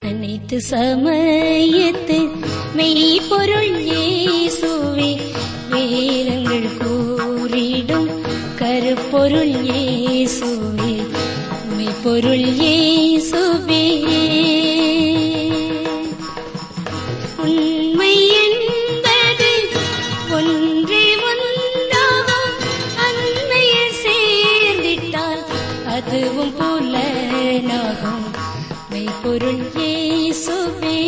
அனைத்து சமயத்து மெய்ப்பொருள் இயேசுவே வேதங்கள் கூறிடும் கருப்பொருள் இயேசுவே மெய்ப்பொருள் இயேசுவே உண்மை என்பது ஒன்றே ஒன்றாகும் அண்மையில் சேர்ந்திட்டால் அதுவும் புலனாகும் மெய்ப்பொருள் இயேசுவே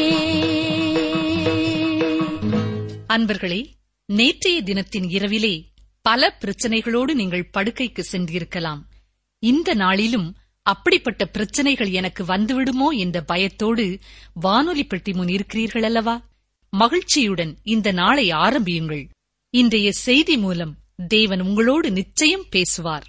அன்பர்களே நேற்றைய தினத்தின் இரவிலே பல பிரச்சனைகளோடு நீங்கள் படுக்கைக்கு சென்றிருக்கலாம் இந்த நாளிலும் அப்படிப்பட்ட பிரச்சனைகள் எனக்கு வந்துவிடுமோ என்ற பயத்தோடு வானொலி பெட்டி முன் இருக்கிறீர்கள் அல்லவா மகிழ்ச்சியுடன் இந்த நாளை ஆரம்பியுங்கள் இன்றைய செய்தி மூலம் தேவன் உங்களோடு நிச்சயம் பேசுவார்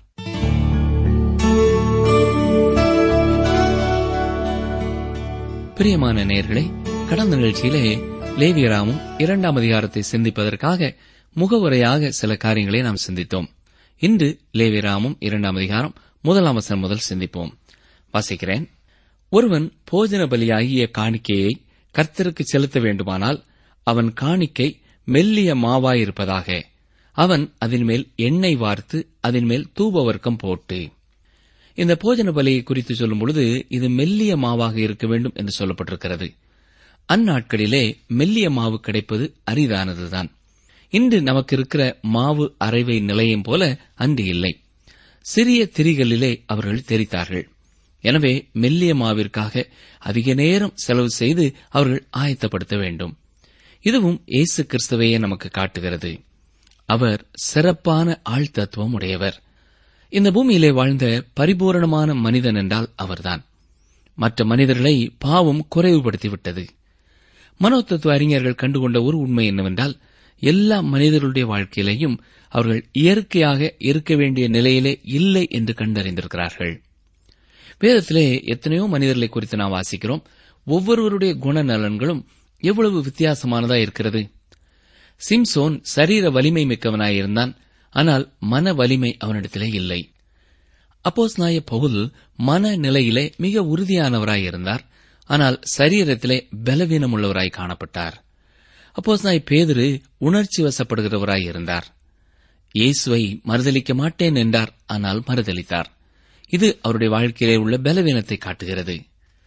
பிரியமான நேயர்களே கடந்த நிகழ்ச்சியிலே லேவியராமும் இரண்டாம் அதிகாரத்தை சிந்திப்பதற்காக முகவுரையாக சில காரியங்களை நாம் சிந்தித்தோம் இன்று லேவியராமும் இரண்டாம் அதிகாரம் முதலாம் வசனம் முதல் சிந்திப்போம் வாசிக்கிறேன் ஒருவன் போஜன பலியாகிய காணிக்கையை கர்த்தருக்கு செலுத்த வேண்டுமானால் அவன் காணிக்கை மெல்லிய மாவாயிருப்பதாக அவன் அதன் மேல் எண்ணெய் வார்த்து அதன் மேல் தூபவர்க்கம் போட்டு இந்த போஜன பலியை குறித்து சொல்லும் பொழுது இது மெல்லிய மாவாக இருக்க வேண்டும் என்று சொல்லப்பட்டிருக்கிறது அந்நாட்களிலே மெல்லிய மாவு கிடைப்பது அரிதானதுதான் இன்று நமக்கு இருக்கிற மாவு அரைவை நிலையம் போல அன்று இல்லை சிறிய திரிகளிலே அவர்கள் தெரித்தார்கள் எனவே மெல்லிய மாவிற்காக அதிக நேரம் செலவு செய்து அவர்கள் ஆயத்தப்படுத்த வேண்டும் இதுவும் இயேசு கிறிஸ்துவையே நமக்கு காட்டுகிறது அவர் சிறப்பான ஆழ்தத்துவம் உடையவர் இந்த பூமியிலே வாழ்ந்த பரிபூரணமான மனிதன் என்றால் அவர்தான் மற்ற மனிதர்களை பாவம் குறைவுபடுத்திவிட்டது மனோதத்துவ அறிஞர்கள் கண்டுகொண்ட ஒரு உண்மை என்னவென்றால் எல்லா மனிதர்களுடைய வாழ்க்கையிலேயும் அவர்கள் இயற்கையாக இருக்க வேண்டிய நிலையிலே இல்லை என்று கண்டறிந்திருக்கிறார்கள் வேதத்திலே எத்தனையோ மனிதர்களை குறித்து நாம் வாசிக்கிறோம் ஒவ்வொருவருடைய குணநலன்களும் எவ்வளவு வித்தியாசமானதா இருக்கிறது சிம்சோன் சரீர வலிமை மிக்கவனாயிருந்தான் ஆனால் மன வலிமை அவனிடத்திலே இல்லை அப்போஸ் நாய பவுல் மன நிலையிலே மிக உறுதியானவராயிருந்தார் ஆனால் சரீரத்திலே பலவீனமுள்ளவராய் காணப்பட்டார் அப்போஸ் நாய் பேதிரு உணர்ச்சி வசப்படுகிறவராய் இருந்தார் இயேசுவை மறுதலிக்க மாட்டேன் என்றார் ஆனால் மறுதலித்தார் இது அவருடைய வாழ்க்கையிலே உள்ள பலவீனத்தை காட்டுகிறது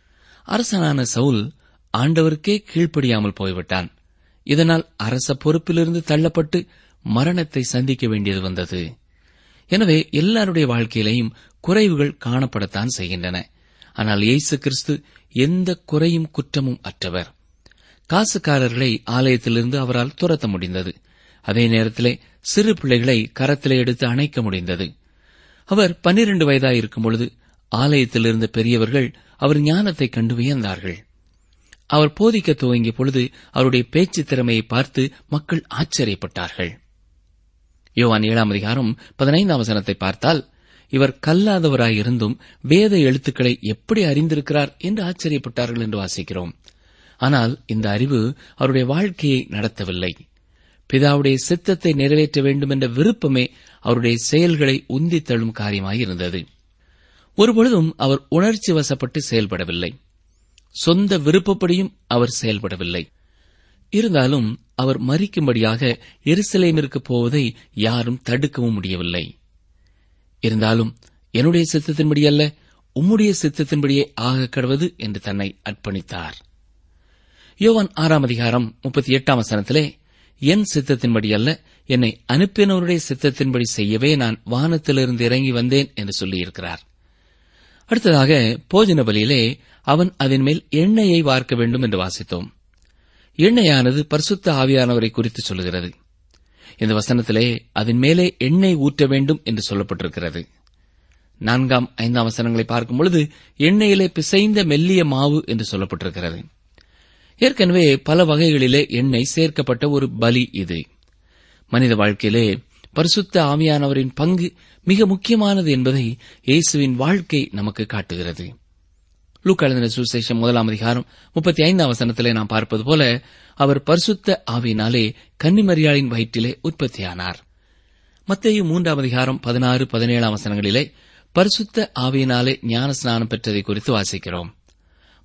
அரசனான சவுல் ஆண்டவருக்கே கீழ்ப்படியாமல் போய்விட்டான் இதனால் அரச பொறுப்பிலிருந்து தள்ளப்பட்டு மரணத்தை சந்திக்க வேண்டியது வந்தது எனவே எல்லாருடைய வாழ்க்கையிலேயும் குறைவுகள் காணப்படத்தான் செய்கின்றன ஆனால் இயேசு கிறிஸ்து எந்த குறையும் குற்றமும் அற்றவர் காசுக்காரர்களை ஆலயத்திலிருந்து அவரால் துரத்த முடிந்தது அதே நேரத்திலே சிறு பிள்ளைகளை கரத்திலே எடுத்து அணைக்க முடிந்தது அவர் பன்னிரண்டு வயதாயிருக்கும் பொழுது ஆலயத்தில் இருந்த பெரியவர்கள் அவர் ஞானத்தைக் கண்டு வியந்தார்கள் அவர் போதிக்க துவங்கிய பொழுது அவருடைய பேச்சு திறமையை பார்த்து மக்கள் ஆச்சரியப்பட்டார்கள் யோவான் ஏழாம் அதிகாரம் பதினைந்தாம் வசனத்தை பார்த்தால் இவர் கல்லாதவராயிருந்தும் வேத எழுத்துக்களை எப்படி அறிந்திருக்கிறார் என்று ஆச்சரியப்பட்டார்கள் என்று வாசிக்கிறோம் ஆனால் இந்த அறிவு அவருடைய வாழ்க்கையை நடத்தவில்லை பிதாவுடைய சித்தத்தை நிறைவேற்ற வேண்டும் என்ற விருப்பமே அவருடைய செயல்களை உந்தித் தள்ளும் காரியமாயிருந்தது ஒருபொழுதும் அவர் உணர்ச்சி வசப்பட்டு செயல்படவில்லை சொந்த விருப்பப்படியும் அவர் செயல்படவில்லை இருந்தாலும் அவர் மறிக்கும்படியாக எருசலேமிற்கு போவதை யாரும் தடுக்கவும் முடியவில்லை இருந்தாலும் என்னுடைய சித்தத்தின்படி அல்ல உம்முடைய சித்தத்தின்படியே ஆக கடவது என்று தன்னை அர்ப்பணித்தார் யோவான் ஆறாம் அதிகாரம் முப்பத்தி எட்டாம் வசனத்திலே என் சித்தத்தின்படி அல்ல என்னை அனுப்பினவருடைய சித்தத்தின்படி செய்யவே நான் வானத்திலிருந்து இறங்கி வந்தேன் என்று சொல்லியிருக்கிறார் அடுத்ததாக போஜன பலியிலே அவன் அதன் மேல் எண்ணெயை வார்க்க வேண்டும் என்று வாசித்தோம் எண்ணெயானது பரிசுத்த ஆவியானவரை குறித்து சொல்லுகிறது இந்த வசனத்திலே அதன் மேலே எண்ணெய் ஊற்ற வேண்டும் என்று சொல்லப்பட்டிருக்கிறது நான்காம் ஐந்தாம் வசனங்களை பார்க்கும் பொழுது எண்ணெயிலே பிசைந்த மெல்லிய மாவு என்று சொல்லப்பட்டிருக்கிறது ஏற்கனவே பல வகைகளிலே எண்ணெய் சேர்க்கப்பட்ட ஒரு பலி இது மனித வாழ்க்கையிலே பரிசுத்த ஆவியானவரின் பங்கு மிக முக்கியமானது என்பதை இயேசுவின் வாழ்க்கை நமக்கு காட்டுகிறது லூக்காளுதின சுசேஷம் முதலாம் அதிகாரம் முப்பத்தி ஐந்தாம் வசனத்திலே நாம் பார்ப்பது போல அவர் பரிசுத்த ஆவியினாலே கன்னிமரியாளின் வயிற்றிலே உற்பத்தியானார் மத்தேயு மூன்றாம் அதிகாரம் பதினாறு பதினேழாம் வசனங்களிலே பரிசுத்த ஆவியினாலே ஞான ஸ்நானம் பெற்றதை குறித்து வாசிக்கிறோம்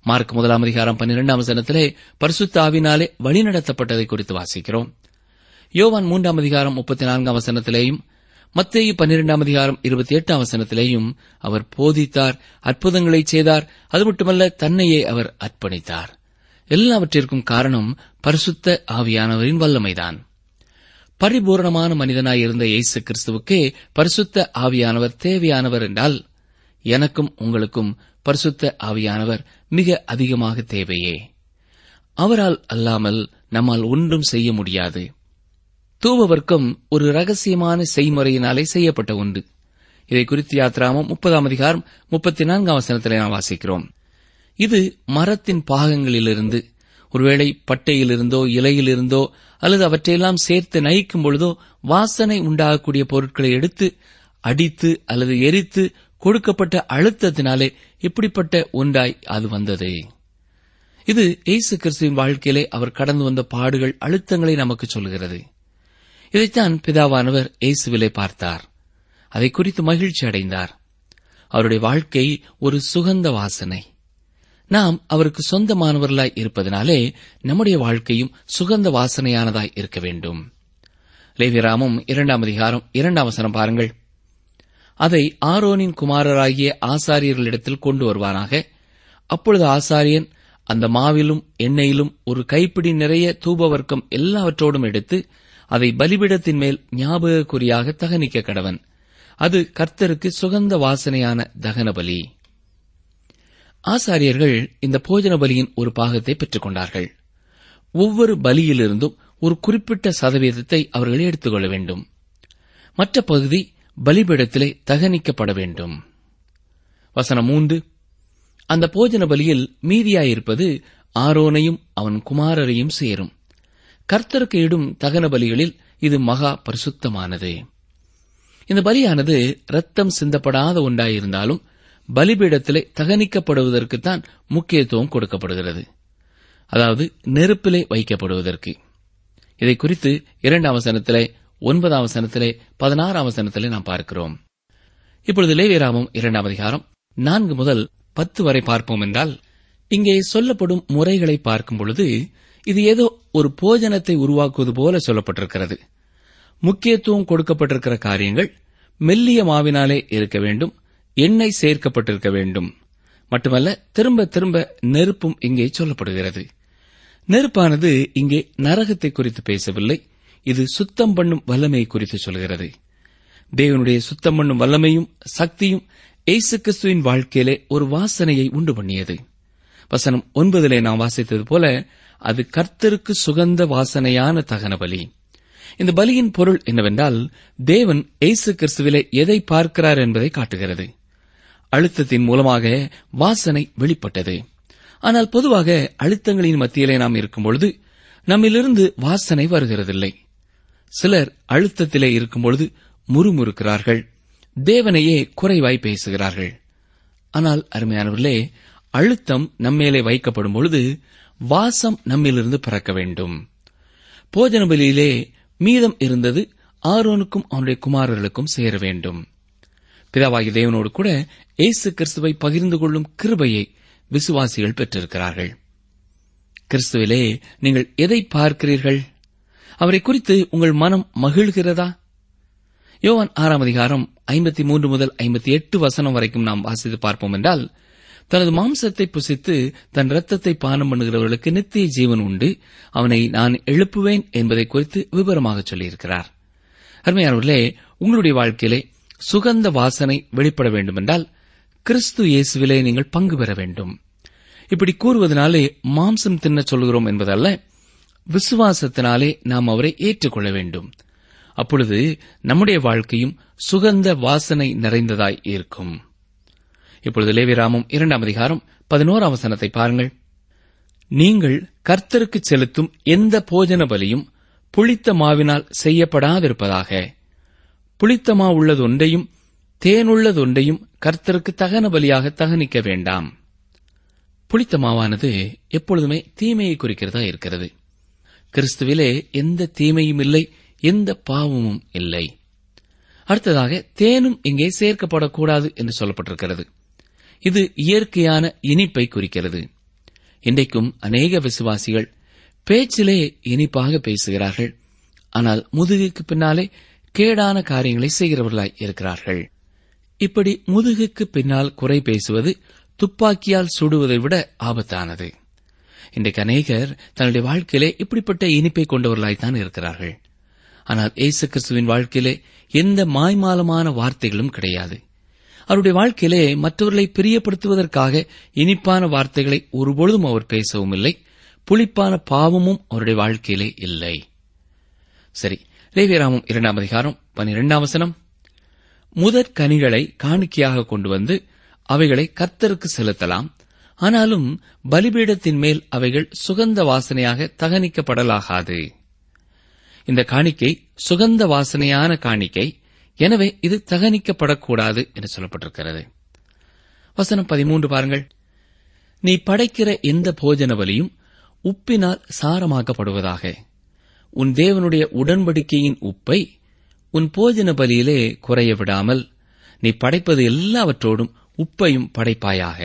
மார்க் முதலாம் அதிகாரம் பன்னிரெண்டாம் வசனத்திலே பரிசுத்த ஆவினாலே வழிநடத்தப்பட்டதை குறித்து வாசிக்கிறோம் யோவான் மூன்றாம் அதிகாரம் முப்பத்தி நான்காம் வசனத்திலேயும் மத்தேயு பன்னிரெண்டாம் அதிகாரம் இருபத்தி எட்டாம் வசனத்திலேயும் அவர் போதித்தார் அற்புதங்களை செய்தார் அது மட்டுமல்ல தன்னையே அவர் அர்ப்பணித்தார் எல்லாவற்றிற்கும் காரணம் பரிசுத்த ஆவியானவரின் வல்லமைதான் பரிபூரணமான மனிதனாய் இருந்த இயேசு கிறிஸ்துவுக்கே பரிசுத்த ஆவியானவர் தேவையானவர் என்றால் எனக்கும் உங்களுக்கும் பரிசுத்த ஆவியானவர் மிக அதிகமாக தேவையே அவரால் அல்லாமல் நம்மால் ஒன்றும் செய்ய முடியாது தூவவர்க்கம் ஒரு ரகசியமான செய்முறையினாலே செய்யப்பட்ட ஒன்று இதை குறித்து யாத்ராமம் முப்பதாம் அதிகாரம் முப்பத்தி நான்காம் வசனத்திலே நாம் வாசிக்கிறோம் இது மரத்தின் பாகங்களிலிருந்து ஒருவேளை பட்டையிலிருந்தோ இலையிலிருந்தோ அல்லது அவற்றையெல்லாம் சேர்த்து நயிக்கும் பொழுதோ வாசனை உண்டாகக்கூடிய பொருட்களை எடுத்து அடித்து அல்லது எரித்து கொடுக்கப்பட்ட அழுத்தத்தினாலே இப்படிப்பட்ட ஒன்றாய் அது வந்தது இது இயேசு கிறிஸ்துவின் வாழ்க்கையிலே அவர் கடந்து வந்த பாடுகள் அழுத்தங்களை நமக்கு சொல்கிறது இதைத்தான் பிதாவானவர் இயேசுவிலே பார்த்தார் அதை குறித்து மகிழ்ச்சி அடைந்தார் அவருடைய வாழ்க்கை ஒரு சுகந்த வாசனை நாம் அவருக்கு சொந்தமானவர்களாய் இருப்பதனாலே நம்முடைய வாழ்க்கையும் சுகந்த வாசனையானதாய் இருக்க வேண்டும் லேவிராமும் இரண்டாம் அதிகாரம் இரண்டாம் வசனம் பாருங்கள் அதை ஆரோனின் குமாரராகிய ஆசாரியர்களிடத்தில் கொண்டு வருவானாக அப்பொழுது ஆசாரியன் அந்த மாவிலும் எண்ணெயிலும் ஒரு கைப்பிடி நிறைய தூபவர்க்கம் எல்லாவற்றோடும் எடுத்து அதை பலிபிடத்தின் மேல் ஞாபக குறியாக தகனிக்க கடவன் அது கர்த்தருக்கு சுகந்த வாசனையான தகன பலி ஆசாரியர்கள் இந்த போஜன பலியின் ஒரு பாகத்தை பெற்றுக் கொண்டார்கள் ஒவ்வொரு பலியிலிருந்தும் ஒரு குறிப்பிட்ட சதவீதத்தை அவர்கள் எடுத்துக்கொள்ள வேண்டும் மற்ற பகுதி பலிபீடத்திலே தகனிக்கப்பட வேண்டும் வசனம் மூன்று அந்த போஜன பலியில் மீதியாயிருப்பது ஆரோனையும் அவன் குமாரரையும் சேரும் கர்த்தருக்கு இடும் தகன பலிகளில் இது மகா பரிசுத்தமானது இந்த பலியானது ரத்தம் சிந்தப்படாத ஒன்றாயிருந்தாலும் பலிபீடத்திலே தகனிக்கப்படுவதற்குத்தான் முக்கியத்துவம் கொடுக்கப்படுகிறது அதாவது நெருப்பிலே வைக்கப்படுவதற்கு இதை குறித்து இரண்டாம் வசனத்திலே ஒன்பதாம் வசனத்திலே பதினாறாம் வசனத்திலே நாம் பார்க்கிறோம் இப்பொழுது லேவியராமம் இரண்டாம் அதிகாரம் நான்கு முதல் பத்து வரை பார்ப்போம் என்றால் இங்கே சொல்லப்படும் முறைகளை பார்க்கும் பொழுது இது ஏதோ ஒரு போஜனத்தை உருவாக்குவது போல சொல்லப்பட்டிருக்கிறது முக்கியத்துவம் கொடுக்கப்பட்டிருக்கிற காரியங்கள் மெல்லிய மாவினாலே இருக்க வேண்டும் எண்ணெய் சேர்க்கப்பட்டிருக்க வேண்டும் மட்டுமல்ல திரும்ப திரும்ப நெருப்பும் இங்கே சொல்லப்படுகிறது நெருப்பானது இங்கே நரகத்தை குறித்து பேசவில்லை இது சுத்தம் பண்ணும் வல்லமையை குறித்து சொல்கிறது தேவனுடைய சுத்தம் பண்ணும் வல்லமையும் சக்தியும் இயேசு கிறிஸ்துவின் வாழ்க்கையிலே ஒரு வாசனையை உண்டு பண்ணியது வசனம் ஒன்பதிலே நாம் வாசித்தது போல அது கர்த்தருக்கு சுகந்த வாசனையான தகன பலி இந்த பலியின் பொருள் என்னவென்றால் தேவன் இயேசு கிறிஸ்துவிலே எதை பார்க்கிறார் என்பதை காட்டுகிறது அழுத்தத்தின் மூலமாக வாசனை வெளிப்பட்டது ஆனால் பொதுவாக அழுத்தங்களின் மத்தியிலே நாம் இருக்கும்பொழுது நம்மிலிருந்து வாசனை வருகிறதில்லை சிலர் அழுத்தத்திலே இருக்கும்பொழுது முறுமுறுக்கிறார்கள் தேவனையே குறைவாய் பேசுகிறார்கள் ஆனால் அருமையானவர்களே அழுத்தம் நம்மேலே வைக்கப்படும் பொழுது வாசம் நம்மிலிருந்து பிறக்க வேண்டும் போஜன பலியிலே மீதம் இருந்தது ஆரோனுக்கும் அவனுடைய குமாரர்களுக்கும் சேர வேண்டும் பிதாவாகி தேவனோடு கூட இயேசு கிறிஸ்துவை பகிர்ந்து கொள்ளும் கிருபையை விசுவாசிகள் பெற்றிருக்கிறார்கள் கிறிஸ்துவிலே நீங்கள் எதை பார்க்கிறீர்கள் அவரை குறித்து உங்கள் மனம் மகிழ்கிறதா யோவான் ஆறாம் அதிகாரம் ஐம்பத்தி மூன்று முதல் ஐம்பத்தி எட்டு வசனம் வரைக்கும் நாம் வாசித்து பார்ப்போம் என்றால் தனது மாம்சத்தை புசித்து தன் ரத்தத்தை பானம் பண்ணுகிறவர்களுக்கு நித்திய ஜீவன் உண்டு அவனை நான் எழுப்புவேன் என்பதை குறித்து விவரமாக சொல்லியிருக்கிறார் அருமையானவர்களே உங்களுடைய வாழ்க்கையிலே சுகந்த வாசனை வெளிப்பட வேண்டுமென்றால் கிறிஸ்து இயேசுவிலே நீங்கள் பங்கு பெற வேண்டும் இப்படி கூறுவதனாலே மாம்சம் தின்ன சொல்கிறோம் என்பதல்ல விசுவாசத்தினாலே நாம் அவரை ஏற்றுக்கொள்ள வேண்டும் அப்பொழுது நம்முடைய வாழ்க்கையும் சுகந்த வாசனை நிறைந்ததாய் இருக்கும் இப்பொழுது லேவிராமம் இரண்டாம் அதிகாரம் பதினோராம் வசனத்தை பாருங்கள் நீங்கள் கர்த்தருக்கு செலுத்தும் எந்த போஜன பலியும் புளித்த மாவினால் செய்யப்படாதிருப்பதாக புளித்த மா உள்ளதொன்றையும் தேனுள்ளதொன்றையும் கர்த்தருக்கு தகன பலியாக தகனிக்க வேண்டாம் புளித்த மாவானது எப்பொழுதுமே தீமையை குறிக்கிறதா இருக்கிறது கிறிஸ்துவிலே எந்த தீமையும் இல்லை எந்த பாவமும் இல்லை அடுத்ததாக தேனும் இங்கே சேர்க்கப்படக்கூடாது என்று சொல்லப்பட்டிருக்கிறது இது இயற்கையான இனிப்பை குறிக்கிறது இன்றைக்கும் அநேக விசுவாசிகள் பேச்சிலே இனிப்பாக பேசுகிறார்கள் ஆனால் முதுகுக்கு பின்னாலே கேடான காரியங்களை செய்கிறவர்களாய் இருக்கிறார்கள் இப்படி முதுகுக்கு பின்னால் குறை பேசுவது துப்பாக்கியால் சுடுவதை விட ஆபத்தானது இன்றைக்கு அநேகர் தன்னுடைய வாழ்க்கையிலே இப்படிப்பட்ட இனிப்பை கொண்டவர்களாய்த்தான் இருக்கிறார்கள் ஆனால் இயேசு கிறிஸ்துவின் வாழ்க்கையிலே எந்த மாய்மாலமான வார்த்தைகளும் கிடையாது அவருடைய வாழ்க்கையிலே மற்றவர்களை பிரியப்படுத்துவதற்காக இனிப்பான வார்த்தைகளை ஒருபொழுதும் அவர் பேசவும் இல்லை புளிப்பான பாவமும் அவருடைய வாழ்க்கையிலே இல்லை சரி லேவியராமம் இரண்டாம் அதிகாரம் பனிரெண்டாம் வசனம் முதற் கனிகளை காணிக்கையாக கொண்டு வந்து அவைகளை கர்த்தருக்கு செலுத்தலாம் ஆனாலும் பலிபீடத்தின் மேல் அவைகள் சுகந்த வாசனையாக தகனிக்கப்படலாகாது இந்த காணிக்கை சுகந்த வாசனையான காணிக்கை எனவே இது தகனிக்கப்படக்கூடாது என்று சொல்லப்பட்டிருக்கிறது வசனம் பதிமூன்று பாருங்கள் நீ படைக்கிற எந்த போஜன பலியும் உப்பினால் சாரமாக்கப்படுவதாக உன் தேவனுடைய உடன்படிக்கையின் உப்பை உன் போஜன பலியிலே குறைய விடாமல் நீ படைப்பது எல்லாவற்றோடும் உப்பையும் படைப்பாயாக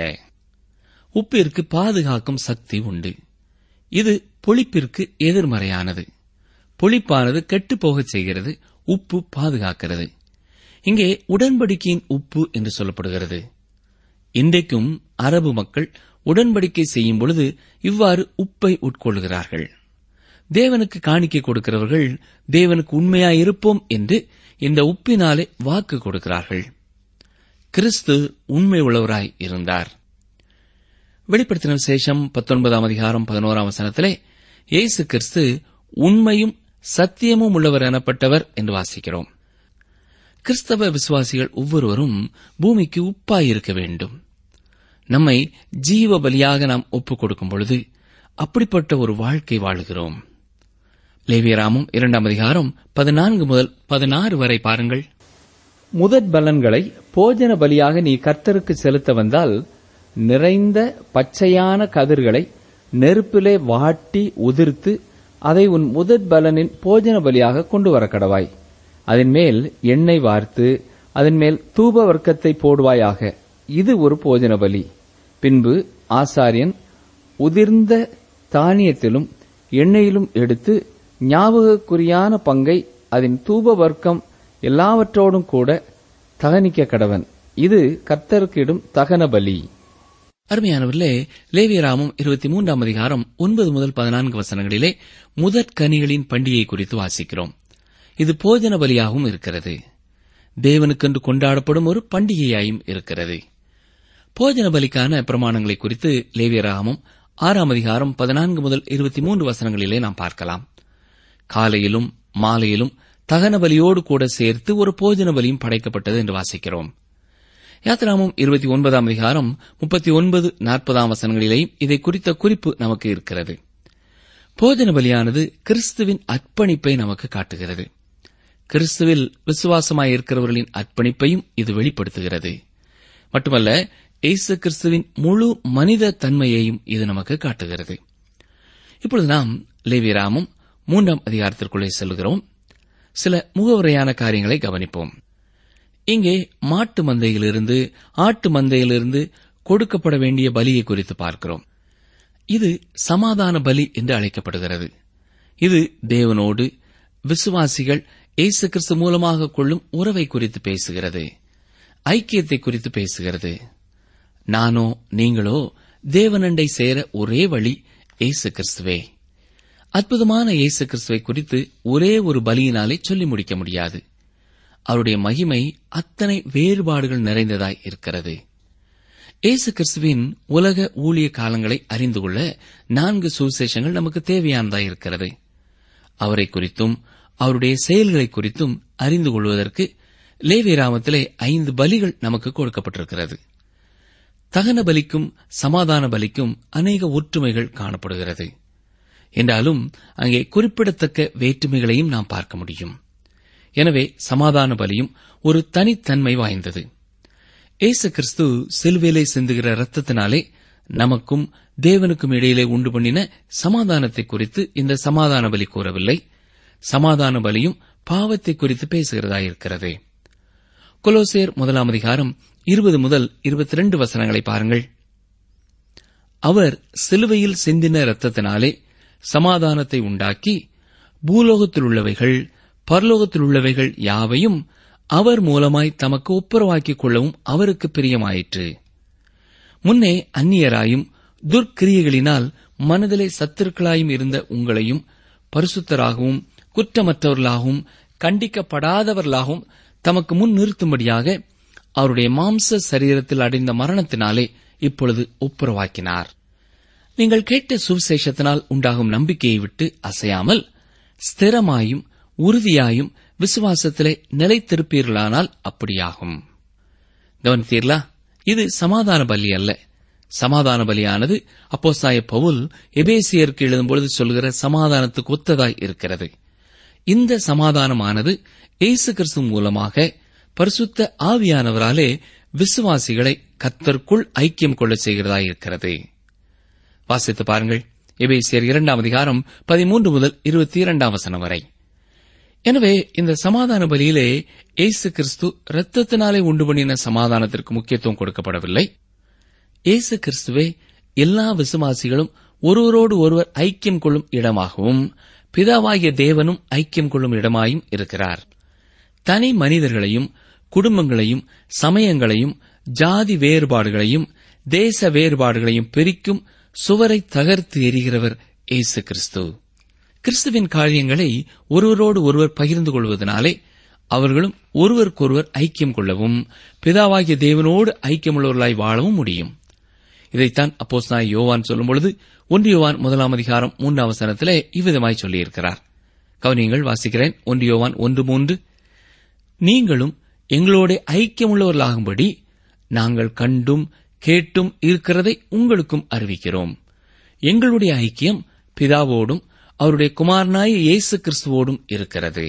உப்பிற்கு பாதுகாக்கும் சக்தி உண்டு இது புளிப்பிற்கு எதிர்மறையானது புளிப்பானது கெட்டுப் போகச் செய்கிறது உப்பு பாதுகாக்கிறது இங்கே உடன்படிக்கையின் உப்பு என்று சொல்லப்படுகிறது இன்றைக்கும் அரபு மக்கள் உடன்படிக்கை செய்யும் பொழுது இவ்வாறு உப்பை உட்கொள்கிறார்கள் தேவனுக்கு காணிக்கை கொடுக்கிறவர்கள் தேவனுக்கு உண்மையாயிருப்போம் என்று இந்த உப்பினாலே வாக்கு கொடுக்கிறார்கள் கிறிஸ்து உண்மை உள்ளவராய் இருந்தார் வெளிப்படுத்தின விசேஷம் பத்தொன்பதாம் அதிகாரம் பதினோராம் வசனத்திலே இயேசு கிறிஸ்து உண்மையும் சத்தியமும் உள்ளவர் எனப்பட்டவர் என்று வாசிக்கிறோம் கிறிஸ்தவ விசுவாசிகள் ஒவ்வொருவரும் பூமிக்கு உப்பாயிருக்க வேண்டும் நம்மை ஜீவ பலியாக நாம் ஒப்புக் கொடுக்கும் பொழுது அப்படிப்பட்ட ஒரு வாழ்க்கை வாழுகிறோம் லேவியராமும் இரண்டாம் அதிகாரம் பதினான்கு முதல் பதினாறு வரை பாருங்கள் முதற் பலன்களை போஜன பலியாக நீ கர்த்தருக்கு செலுத்த வந்தால் நிறைந்த பச்சையான கதிர்களை நெருப்பிலே வாட்டி உதிர்த்து அதை உன் முதற் பலனின் போஜன பலியாக கொண்டு வர கடவாய் அதன் மேல் எண்ணெய் வார்த்து அதன் மேல் தூப வர்க்கத்தை போடுவாயாக இது ஒரு போஜன பலி பின்பு ஆசாரியன் உதிர்ந்த தானியத்திலும் எண்ணெயிலும் எடுத்து ஞாபகக்குறியான பங்கை அதன் தூப வர்க்கம் எல்லாவற்றோடும் கூட தகனிக்க கடவன் இது கர்த்தருக்கிடும் தகன பலி அருமையானவர்களே லேவியராமும் இருபத்தி மூன்றாம் அதிகாரம் ஒன்பது முதல் பதினான்கு வசனங்களிலே முதற் கனிகளின் பண்டிகை குறித்து வாசிக்கிறோம் இது போஜன பலியாகவும் இருக்கிறது தேவனுக்கென்று கொண்டாடப்படும் ஒரு பண்டிகையாயும் இருக்கிறது போஜன பலிக்கான பிரமாணங்களை குறித்து லேவியராகமும் ஆறாம் அதிகாரம் பதினான்கு முதல் இருபத்தி மூன்று வசனங்களிலே நாம் பார்க்கலாம் காலையிலும் மாலையிலும் தகன பலியோடு கூட சேர்த்து ஒரு போஜன பலியும் படைக்கப்பட்டது என்று வாசிக்கிறோம் யாத்ராமம் இருபத்தி ஒன்பதாம் அதிகாரம் முப்பத்தி ஒன்பது நாற்பதாம் வசனங்களிலேயும் இதை குறித்த குறிப்பு நமக்கு இருக்கிறது போஜன பலியானது கிறிஸ்துவின் அர்ப்பணிப்பை நமக்கு காட்டுகிறது கிறிஸ்துவில் விசுவாசமாயிருக்கிறவர்களின் அர்ப்பணிப்பையும் இது வெளிப்படுத்துகிறது மட்டுமல்ல இயேசு கிறிஸ்துவின் முழு மனித தன்மையையும் இது நமக்கு காட்டுகிறது இப்பொழுது நாம் லேவியராமும் மூன்றாம் அதிகாரத்திற்குள்ளே செல்கிறோம் சில முகவுரையான காரியங்களை கவனிப்போம் இங்கே மாட்டு மந்தையிலிருந்து ஆட்டு மந்தையிலிருந்து கொடுக்கப்பட வேண்டிய பலியை குறித்து பார்க்கிறோம் இது சமாதான பலி என்று அழைக்கப்படுகிறது இது தேவனோடு விசுவாசிகள் இயேசு கிறிஸ்து மூலமாக கொள்ளும் உறவை குறித்து பேசுகிறது ஐக்கியத்தை குறித்து பேசுகிறது நானோ நீங்களோ தேவனண்டை சேர ஒரே வழி இயேசு கிறிஸ்துவே அற்புதமான இயேசு கிறிஸ்துவை குறித்து ஒரே ஒரு பலியினாலே சொல்லி முடிக்க முடியாது அவருடைய மகிமை அத்தனை வேறுபாடுகள் நிறைந்ததாய் இருக்கிறது இயேசு கிறிஸ்துவின் உலக ஊழிய காலங்களை அறிந்து கொள்ள நான்கு சுவிசேஷங்கள் நமக்கு தேவையானதாய் இருக்கிறது அவரை குறித்தும் அவருடைய செயல்களை குறித்தும் அறிந்து கொள்வதற்கு லேவியராமத்திலே ஐந்து பலிகள் நமக்கு கொடுக்கப்பட்டிருக்கிறது தகன பலிக்கும் சமாதான பலிக்கும் அநேக ஒற்றுமைகள் காணப்படுகிறது என்றாலும் அங்கே குறிப்பிடத்தக்க வேற்றுமைகளையும் நாம் பார்க்க முடியும் எனவே சமாதான பலியும் ஒரு தனித்தன்மை வாய்ந்தது ஏசு கிறிஸ்து சிலுவையிலே சிந்துகிற இரத்தத்தினாலே நமக்கும் தேவனுக்கும் இடையிலே உண்டு பண்ணின சமாதானத்தை குறித்து இந்த சமாதான பலி கூறவில்லை சமாதான பலியும் பாவத்தை குறித்து பேசுகிறதாயிருக்கிறது கொலோசேர் முதலாம் அதிகாரம் இருபது முதல் இருபத்தி ரெண்டு வசனங்களை பாருங்கள் அவர் சிலுவையில் சிந்தின இரத்தத்தினாலே சமாதானத்தை உண்டாக்கி பூலோகத்தில் உள்ளவைகள் பரலோகத்தில் உள்ளவைகள் யாவையும் அவர் மூலமாய் தமக்கு ஒப்புரவாக்கிக் கொள்ளவும் அவருக்கு பிரியமாயிற்று முன்னே அந்நியராயும் துர்க்கிரியைகளினால் மனதிலே சத்துருக்களாயும் இருந்த உங்களையும் பரிசுத்தராகவும் குற்றமற்றவர்களாகவும் கண்டிக்கப்படாதவர்களாகவும் தமக்கு முன் நிறுத்தும்படியாக அவருடைய மாம்ச சரீரத்தில் அடைந்த மரணத்தினாலே இப்பொழுது ஒப்புரவாக்கினார் நீங்கள் கேட்ட சுவிசேஷத்தினால் உண்டாகும் நம்பிக்கையை விட்டு அசையாமல் ஸ்திரமாயும் உறுதியாயும் விசுவாசத்திலே நிலைத்திருப்பீர்களானால் அப்படியாகும் கவனித்தீர்களா இது சமாதான பலி அல்ல சமாதான பலியானது அப்போஸ்தாய பவுல் எபேசியருக்கு எழுதும்பொழுது சொல்கிற சமாதானத்துக்கு ஒத்ததாய் இருக்கிறது இந்த சமாதானமானது இயேசு கிறிஸ்து மூலமாக பரிசுத்த ஆவியானவராலே விசுவாசிகளை கத்தருக்குள் ஐக்கியம் கொள்ள செய்கிறதாய் இருக்கிறது வாசித்து பாருங்கள் எபேசியர் இரண்டாம் அதிகாரம் பதிமூன்று முதல் இருபத்தி இரண்டாம் வசனம் வரை எனவே இந்த சமாதான பலியிலே இயேசு கிறிஸ்து இரத்தத்தினாலே உண்டு பண்ணின சமாதானத்திற்கு முக்கியத்துவம் கொடுக்கப்படவில்லை இயேசு கிறிஸ்துவே எல்லா விசுவாசிகளும் ஒருவரோடு ஒருவர் ஐக்கியம் கொள்ளும் இடமாகவும் பிதாவாகிய தேவனும் ஐக்கியம் கொள்ளும் இடமாயும் இருக்கிறார் தனி மனிதர்களையும் குடும்பங்களையும் சமயங்களையும் ஜாதி வேறுபாடுகளையும் தேச வேறுபாடுகளையும் பிரிக்கும் சுவரை தகர்த்து எறிகிறவர் இயேசு கிறிஸ்து கிறிஸ்துவின் காரியங்களை ஒருவரோடு ஒருவர் பகிர்ந்து கொள்வதனாலே அவர்களும் ஒருவருக்கொருவர் ஐக்கியம் கொள்ளவும் பிதாவாகிய தேவனோடு ஐக்கியமுள்ளவர்களாய் வாழவும் முடியும் இதைத்தான் அப்போஸ் நாய் யோவான் சொல்லும் பொழுது ஒன்று யோவான் முதலாம் அதிகாரம் மூன்றாம் வசனத்திலே இவ்விதமாய் சொல்லியிருக்கிறார் கவனியங்கள் வாசிக்கிறேன் ஒன்று யோவான் ஒன்று மூன்று நீங்களும் எங்களோட ஐக்கியமுள்ளவர்களாகும்படி நாங்கள் கண்டும் கேட்டும் இருக்கிறதை உங்களுக்கும் அறிவிக்கிறோம் எங்களுடைய ஐக்கியம் பிதாவோடும் அவருடைய குமாரனாய இயேசு கிறிஸ்துவோடும் இருக்கிறது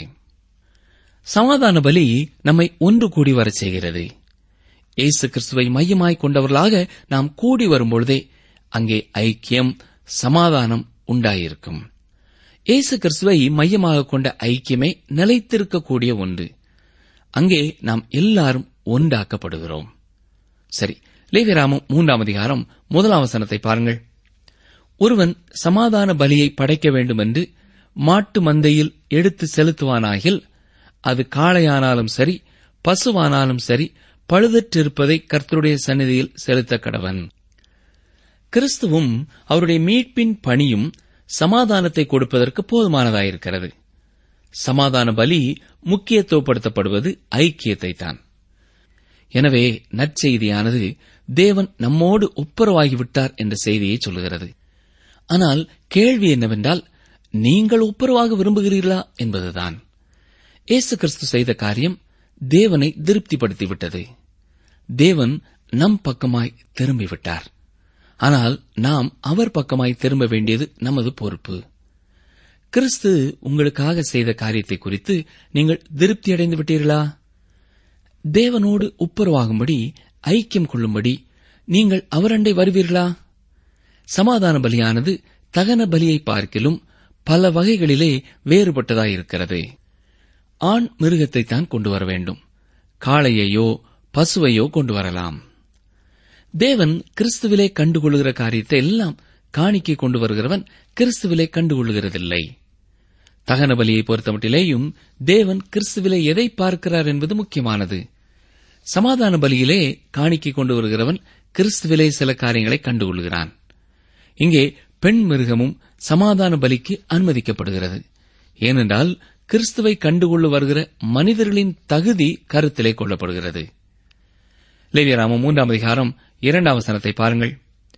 சமாதான பலி நம்மை ஒன்று கூடி வரச் செய்கிறது இயேசு கிறிஸ்துவை மையமாய் கொண்டவர்களாக நாம் கூடி வரும்பொழுதே அங்கே ஐக்கியம் சமாதானம் உண்டாயிருக்கும் இயேசு கிறிஸ்துவை மையமாக கொண்ட ஐக்கியமே நிலைத்திருக்கக்கூடிய ஒன்று அங்கே நாம் எல்லாரும் ஒன்றாக்கப்படுகிறோம் சரி லேவிராமம் மூன்றாம் அதிகாரம் முதலாம் வசனத்தை பாருங்கள் ஒருவன் சமாதான பலியை படைக்க வேண்டும் என்று மாட்டு மந்தையில் எடுத்து செலுத்துவானாகில் அது காளையானாலும் சரி பசுவானாலும் சரி பழுதற்றிருப்பதை கர்த்தருடைய சந்நிதியில் செலுத்த கடவன் கிறிஸ்துவும் அவருடைய மீட்பின் பணியும் சமாதானத்தை கொடுப்பதற்கு போதுமானதாயிருக்கிறது சமாதான பலி முக்கியத்துவப்படுத்தப்படுவது ஐக்கியத்தை தான் எனவே நற்செய்தியானது தேவன் நம்மோடு ஒப்புரவாகிவிட்டார் என்ற செய்தியை சொல்லுகிறது ஆனால் கேள்வி என்னவென்றால் நீங்கள் ஒப்புரவாக விரும்புகிறீர்களா என்பதுதான் இயேசு கிறிஸ்து செய்த காரியம் தேவனை திருப்திப்படுத்திவிட்டது தேவன் நம் பக்கமாய் திரும்பிவிட்டார் ஆனால் நாம் அவர் பக்கமாய் திரும்ப வேண்டியது நமது பொறுப்பு கிறிஸ்து உங்களுக்காக செய்த காரியத்தை குறித்து நீங்கள் திருப்தியடைந்து விட்டீர்களா தேவனோடு ஒப்புரவாகும்படி ஐக்கியம் கொள்ளும்படி நீங்கள் அவரண்டை வருவீர்களா சமாதான பலியானது தகன பலியை பார்க்கிலும் பல வகைகளிலே வேறுபட்டதாயிருக்கிறது ஆண் மிருகத்தை தான் கொண்டு வர வேண்டும் காளையையோ பசுவையோ கொண்டு வரலாம் தேவன் கிறிஸ்துவிலே கண்டுகொள்கிற காரியத்தை எல்லாம் காணிக்கை கொண்டு வருகிறவன் கிறிஸ்துவிலே கண்டுகொள்கிறதில்லை தகன பலியை பொறுத்தமட்டிலேயும் தேவன் கிறிஸ்துவிலே எதை பார்க்கிறார் என்பது முக்கியமானது சமாதான பலியிலே காணிக்கை கொண்டு வருகிறவன் கிறிஸ்துவிலே சில காரியங்களை கண்டுகொள்கிறான் இங்கே பெண் மிருகமும் சமாதான பலிக்கு அனுமதிக்கப்படுகிறது ஏனென்றால் கிறிஸ்துவை கண்டுகொள்ள வருகிற மனிதர்களின் தகுதி கருத்திலே கொள்ளப்படுகிறது லேவியராமம் மூன்றாம் அதிகாரம் இரண்டாம் வசனத்தை பாருங்கள்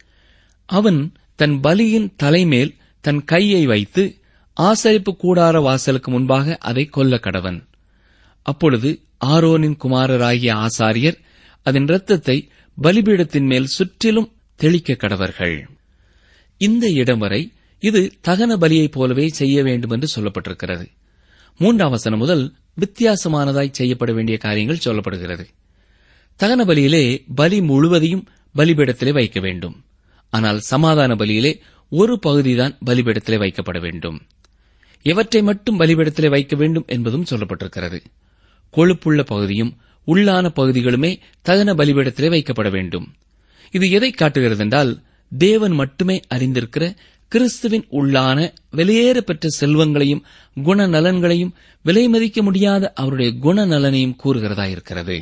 அவன் தன் பலியின் தலைமேல் தன் கையை வைத்து ஆசரிப்பு கூடார வாசலுக்கு முன்பாக அதை கொல்ல கடவன் அப்பொழுது ஆரோனின் குமாரராகிய ஆசாரியர் அதன் இரத்தத்தை பலிபீடத்தின் மேல் சுற்றிலும் தெளிக்க கடவர்கள் இந்த இடம் வரை இது தகன பலியைப் போலவே செய்ய வேண்டும் என்று சொல்லப்பட்டிருக்கிறது மூன்றாம் வசனம் முதல் வித்தியாசமானதாய் செய்யப்பட வேண்டிய காரியங்கள் சொல்லப்படுகிறது தகன பலியிலே பலி முழுவதையும் பலிபீடத்திலே வைக்க வேண்டும் ஆனால் சமாதான பலியிலே ஒரு பகுதிதான் பலிபீடத்திலே வைக்கப்பட வேண்டும் எவற்றை மட்டும் பலிபீடத்திலே வைக்க வேண்டும் என்பதும் சொல்லப்பட்டிருக்கிறது கொழுப்புள்ள பகுதியும் உள்ளான பகுதிகளுமே தகன பலிபீடத்திலே வைக்கப்பட வேண்டும் இது எதை காட்டுகிறது என்றால் தேவன் மட்டுமே அறிந்திருக்கிற கிறிஸ்துவின் உள்ளான வெளியேற பெற்ற செல்வங்களையும் குணநலன்களையும் விலை மதிக்க முடியாத அவருடைய குணநலனையும் கூறுகிறதாயிருக்கிறது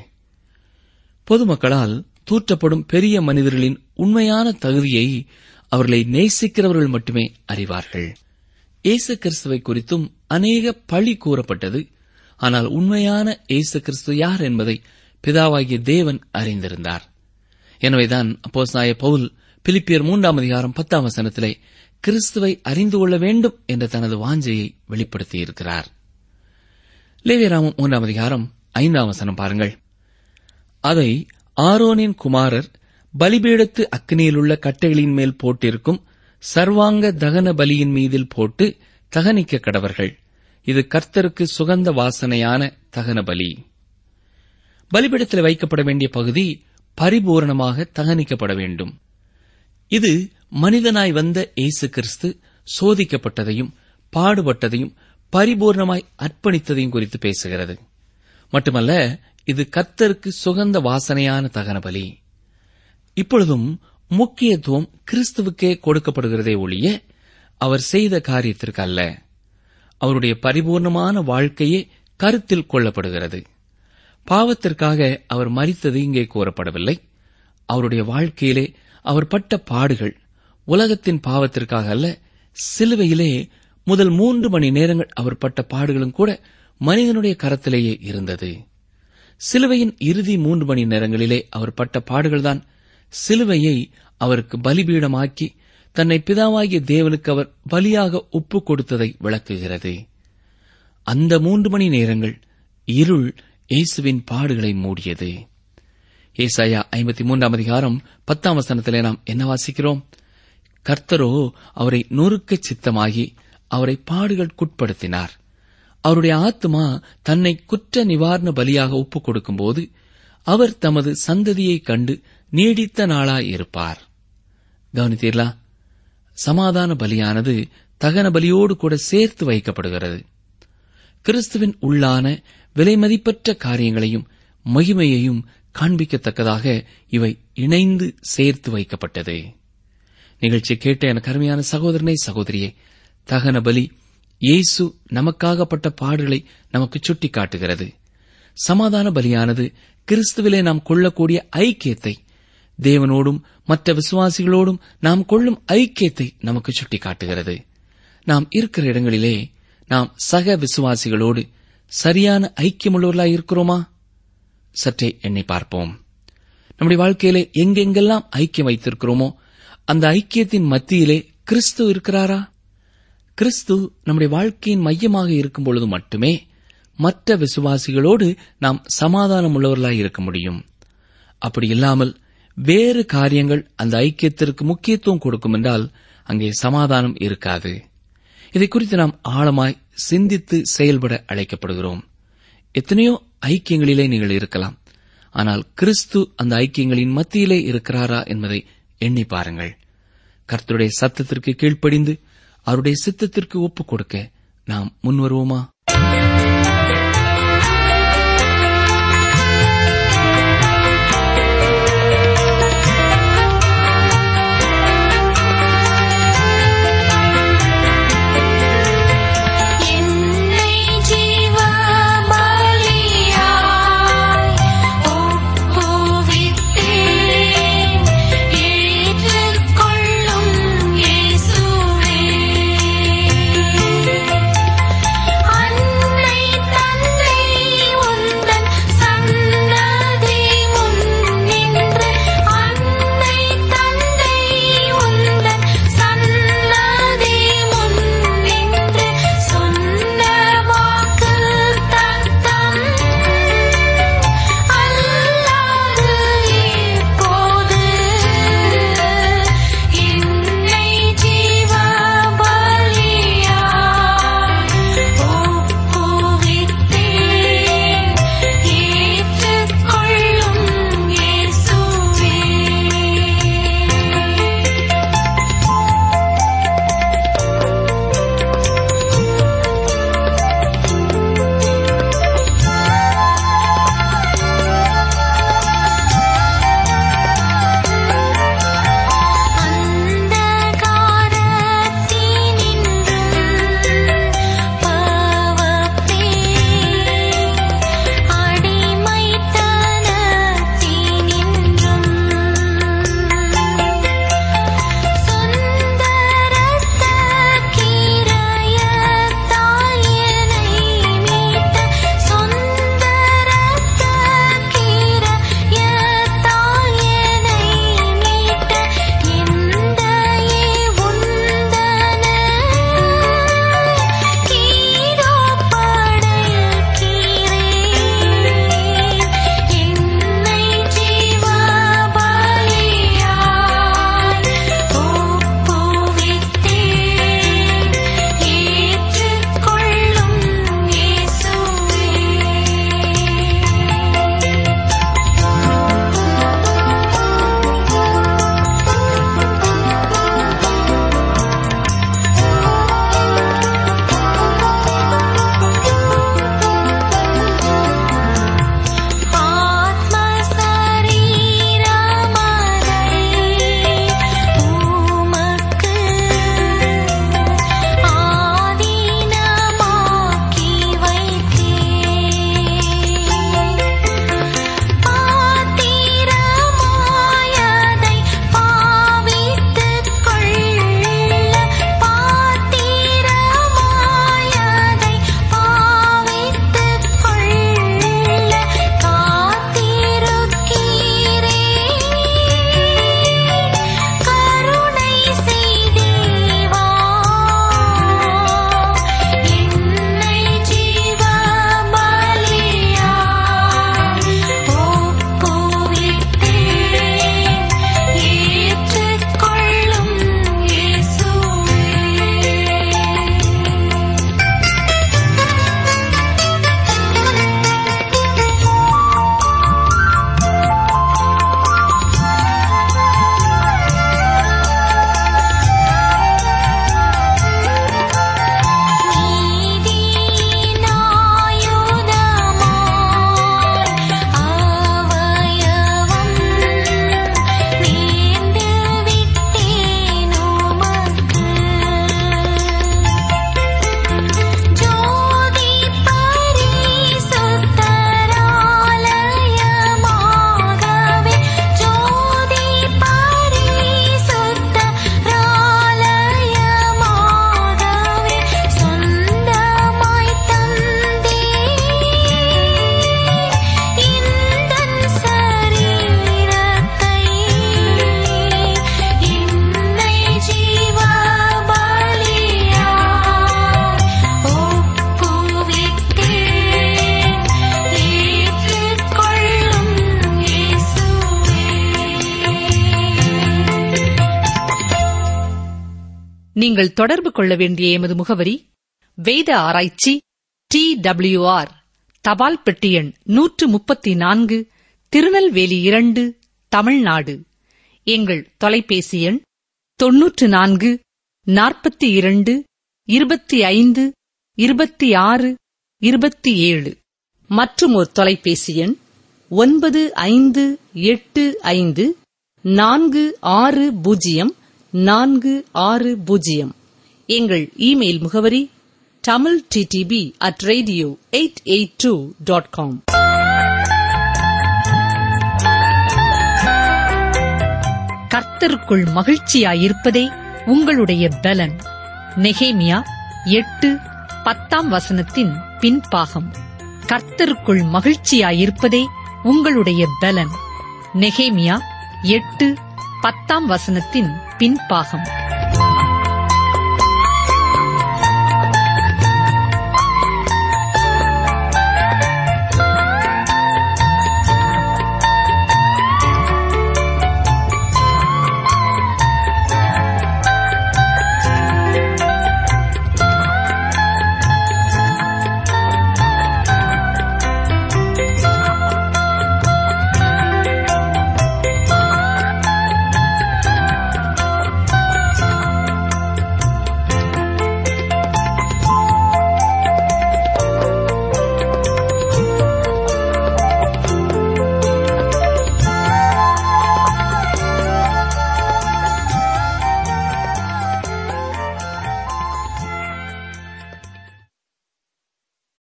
பொதுமக்களால் தூற்றப்படும் பெரிய மனிதர்களின் உண்மையான தகுதியை அவர்களை நேசிக்கிறவர்கள் மட்டுமே அறிவார்கள் இயேசு கிறிஸ்துவை குறித்தும் அநேக பழி கூறப்பட்டது ஆனால் உண்மையான இயேசு கிறிஸ்து யார் என்பதை பிதாவாகிய தேவன் அறிந்திருந்தார் எனவேதான் அப்போஸ்தாய பவுல் பிலிப்பியர் மூன்றாம் அதிகாரம் பத்தாம் வசனத்திலே கிறிஸ்துவை அறிந்து கொள்ள வேண்டும் என்ற தனது வாஞ்சையை வெளிப்படுத்தியிருக்கிறார் லேவியராமம் மூன்றாம் அதிகாரம் ஐந்தாம் வசனம் பாருங்கள் அதை ஆரோனின் குமாரர் பலிபீடத்து அக்னியிலுள்ள கட்டைகளின் மேல் போட்டிருக்கும் சர்வாங்க தகன பலியின் மீதில் போட்டு தகனிக்க கடவர்கள் இது கர்த்தருக்கு சுகந்த வாசனையான தகன பலி பலிபீடத்தில் வைக்கப்பட வேண்டிய பகுதி பரிபூரணமாக தகனிக்கப்பட வேண்டும் இது மனிதனாய் வந்த இயேசு கிறிஸ்து சோதிக்கப்பட்டதையும் பாடுபட்டதையும் பரிபூர்ணமாய் அர்ப்பணித்ததையும் குறித்து பேசுகிறது மட்டுமல்ல இது கர்த்தருக்கு சுகந்த வாசனையான தகன பலி இப்பொழுதும் முக்கியத்துவம் கிறிஸ்துவுக்கே கொடுக்கப்படுகிறதே ஒழிய அவர் செய்த காரியத்திற்கு அல்ல அவருடைய பரிபூர்ணமான வாழ்க்கையே கருத்தில் கொள்ளப்படுகிறது பாவத்திற்காக அவர் மரித்தது இங்கே கூறப்படவில்லை அவருடைய வாழ்க்கையிலே அவர் பட்ட பாடுகள் உலகத்தின் பாவத்திற்காக அல்ல சிலுவையிலே முதல் மூன்று மணி நேரங்கள் அவர் பட்ட பாடுகளும் கூட மனிதனுடைய கரத்திலேயே இருந்தது சிலுவையின் இறுதி மூன்று மணி நேரங்களிலே அவர் பட்ட பாடுகள்தான் சிலுவையை அவருக்கு பலிபீடமாக்கி தன்னை பிதாவாகிய தேவனுக்கு அவர் பலியாக ஒப்புக் கொடுத்ததை விளக்குகிறது அந்த மூன்று மணி நேரங்கள் இருள் இயேசுவின் பாடுகளை மூடியது ஏசாயா ஐம்பத்தி மூன்றாம் அதிகாரம் பத்தாம் வசனத்திலே நாம் என்ன வாசிக்கிறோம் கர்த்தரோ அவரை நொறுக்க சித்தமாகி அவரை பாடுகளுக்குட்படுத்தினார் அவருடைய ஆத்மா தன்னை குற்ற நிவாரண பலியாக ஒப்புக் கொடுக்கும்போது அவர் தமது சந்ததியைக் கண்டு நீடித்த நாளாயிருப்பார் கவனித்தீர்களா சமாதான பலியானது தகன பலியோடு கூட சேர்த்து வைக்கப்படுகிறது கிறிஸ்துவின் உள்ளான விலைமதிப்பற்ற காரியங்களையும் மகிமையையும் காண்பிக்கத்தக்கதாக இவை இணைந்து சேர்த்து வைக்கப்பட்டது நிகழ்ச்சி கேட்ட எனக்கு அருமையான சகோதரனை சகோதரியே தகன பலி இயேசு நமக்காகப்பட்ட பாடுகளை நமக்கு சுட்டிக் காட்டுகிறது சமாதான பலியானது கிறிஸ்துவிலே நாம் கொள்ளக்கூடிய ஐக்கியத்தை தேவனோடும் மற்ற விசுவாசிகளோடும் நாம் கொள்ளும் ஐக்கியத்தை நமக்கு சுட்டிக் காட்டுகிறது நாம் இருக்கிற இடங்களிலே நாம் சக விசுவாசிகளோடு சரியான ஐக்கியமுள்ளவர்களாய் இருக்கிறோமா சற்றே எண்ணி பார்ப்போம் நம்முடைய வாழ்க்கையிலே எங்கெங்கெல்லாம் ஐக்கியம் வைத்திருக்கிறோமோ அந்த ஐக்கியத்தின் மத்தியிலே கிறிஸ்து இருக்கிறாரா கிறிஸ்து நம்முடைய வாழ்க்கையின் மையமாக இருக்கும் பொழுது மட்டுமே மற்ற விசுவாசிகளோடு நாம் சமாதானம் உள்ளவர்களாய் இருக்க முடியும் அப்படி இல்லாமல் வேறு காரியங்கள் அந்த ஐக்கியத்திற்கு முக்கியத்துவம் கொடுக்கும் என்றால் அங்கே சமாதானம் இருக்காது இதை குறித்து நாம் ஆழமாய் சிந்தித்து செயல்பட அழைக்கப்படுகிறோம் எத்தனையோ ஐக்கியங்களிலே நீங்கள் இருக்கலாம் ஆனால் கிறிஸ்து அந்த ஐக்கியங்களின் மத்தியிலே இருக்கிறாரா என்பதை எண்ணி பாருங்கள் கர்த்தருடைய சத்தத்திற்கு கீழ்ப்படிந்து அவருடைய சித்தத்திற்கு ஒப்புக் கொடுக்க நாம் முன்வருவோமா என்னை ஜீவபலியாய் ஒப்புவித்தேன் ஏற்றுக்கொள்ளும் இயேசுவே அன்னை நீங்கள் தொடர்பு கொள்ள வேண்டிய எமது முகவரி வேத ஆராய்ச்சி டி ஆர் தபால் பெட்டி எண் நூற்று முப்பத்தி நான்கு திருநெல்வேலி இரண்டு தமிழ்நாடு எங்கள் தொலைபேசி எண் தொன்னூற்று நான்கு நாற்பத்தி இரண்டு இருபத்தி ஐந்து இருபத்தி ஆறு இருபத்தி ஏழு மற்றும் ஒரு தொலைபேசி எண் ஒன்பது ஐந்து எட்டு ஐந்து நான்கு ஆறு பூஜ்ஜியம் நான்கு ஆறு பூஜ்ஜியம் எங்கள் இமெயில் முகவரி Tamil DTP at radio eight eight two dot com கர்த்தருக்குள் மகிழ்ச்சியாயிருப்பதே உங்களுடைய பலன் நெகேமியா எட்டு பத்தாம் வசனத்தின் பின்பாகம் கர்த்தருக்குள் மகிழ்ச்சியாயிருப்பதே உங்களுடைய பலன் நெகேமியா எட்டு பத்தாம் வசனத்தின் பின்பாகம்